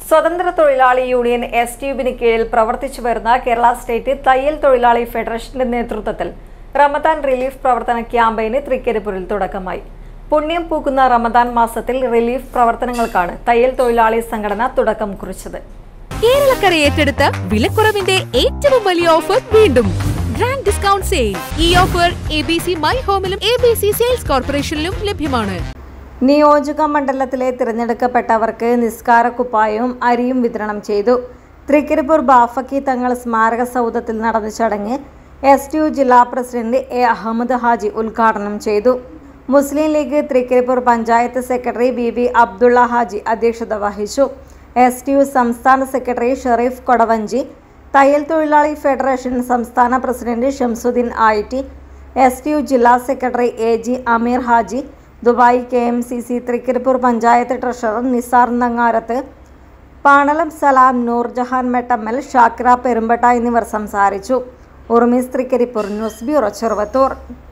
സ്വതന്ത്ര തൊഴിലാളി union S ട്യൂബിന് കീഴിൽ പ്രവർത്തിച്ചു വരുന്ന കേരള സ്റ്റേറ്റ് തയ്യൽ തൊഴിലാളി ഫെഡറേഷന്റെ നേതൃത്വത്തിൽ റമദാൻ റിലീഫ് പ്രവർത്തന ക്യാമ്പയിന് തൃക്കരിപ്പൂരിൽ തുടക്കമായി പുണ്യം പൂക്കുന്ന റമദാൻ മാസത്തിൽ റിലീഫ് പ്രവർത്തനങ്ങൾക്കാണ് തയ്യൽ തൊഴിലാളി സംഘടന തുടക്കം കുറിച്ചത് കേരളക്കര ഏറ്റെടുത്ത വിലക്കുറവിന്റെ ഏറ്റവും വലിയ ഓഫർ വീണ്ടും ഗ്രാൻഡ് ഡിസ്കൗണ്ട് സെയിൽ ഈ offer A B C my ഹോമിലും എ ബി സി സെയിൽസ് കോർപ്പറേഷനിലും ലഭ്യമാണ് നിയോജക മണ്ഡലത്തിലെ തിരഞ്ഞെടുക്കപ്പെട്ടവർക്ക് നിസ്കാര കുപ്പായവും അരിയും വിതരണം ചെയ്തു തൃക്കരിപ്പൂർ ബാഫക്കി തങ്ങൾ സ്മാരക സൗധത്തിൽ നടന്ന ചടങ്ങ് എസ് ടി യു ജില്ലാ പ്രസിഡന്റ് എ അഹമ്മദ് ഹാജി ഉദ്ഘാടനം ചെയ്തു Muslim League Trikaripur panchayat secretary B B Abdulla Haji അധ്യക്ഷത വഹിച്ചു എസ് ടി യു സംസ്ഥാന സെക്രട്ടറി ഷെറീഫ് കൊടവഞ്ചി തയ്യൽ തൊഴിലാളി ഫെഡറേഷൻ സംസ്ഥാന president Shamsuddin Ayitti S T U ജില്ലാ secretary A G Ameer Haji Dubai K M C C Trikaripur panchayat treasurer Nisar Nangarath Panalam Salam Noorjahan Mettammal Shakira Perumbatta എന്നിവർ സംസാരിച്ചു ഉറുമീസ് തൃക്കരിപ്പൂർ ന്യൂസ് ബ്യൂറോ ചെറുവത്തൂർ